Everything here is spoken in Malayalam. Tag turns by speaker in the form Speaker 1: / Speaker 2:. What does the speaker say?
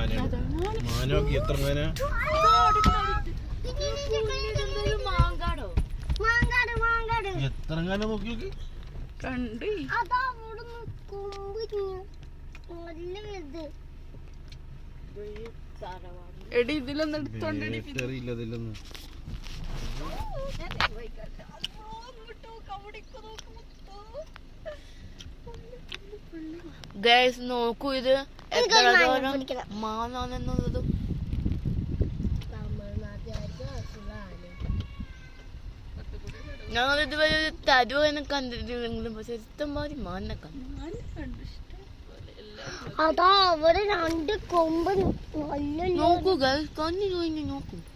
Speaker 1: മാന മാനോക്കി എത്ര മാന
Speaker 2: മാങ്കാടോ
Speaker 3: മാങ്കാട് മാങ്കാട്
Speaker 1: എത്ര കാലം നോക്കി നോക്കി
Speaker 2: കണ്ട്
Speaker 3: അതാ അവിടുന്ന് കൊമ്പിഞ്ഞു നല്ല ഇത്
Speaker 2: എടി ഇതിലൊന്നും എടുത്തോണ്ടെടി
Speaker 1: അറിയില്ല ഇതിലൊന്നും
Speaker 2: ഗൈസ് നോക്കൂ ഇത് എത്ര
Speaker 3: ഇതൊരു മാങ്ങ
Speaker 2: ദൂരം
Speaker 3: പിടിക്കണം.
Speaker 2: മാനാണെന്നുള്ളത്
Speaker 3: തമിഴ്നാട്ടുകാർക്ക് അസുഖമാണ്
Speaker 2: ഞങ്ങൾ ഇതുവരെ ഒരു തരുവിനെ കണ്ടിട്ടില്ലെങ്കിലും പക്ഷെ ഇഷ്ടംമാതിരി മാനിനെ കണ്ടു
Speaker 3: അതാ അവിടെ രണ്ട് കൊമ്പ് നല്ല
Speaker 2: നോക്കൂ ഗൈസ് കണ്ണു കഴിഞ്ഞ് നോക്കൂ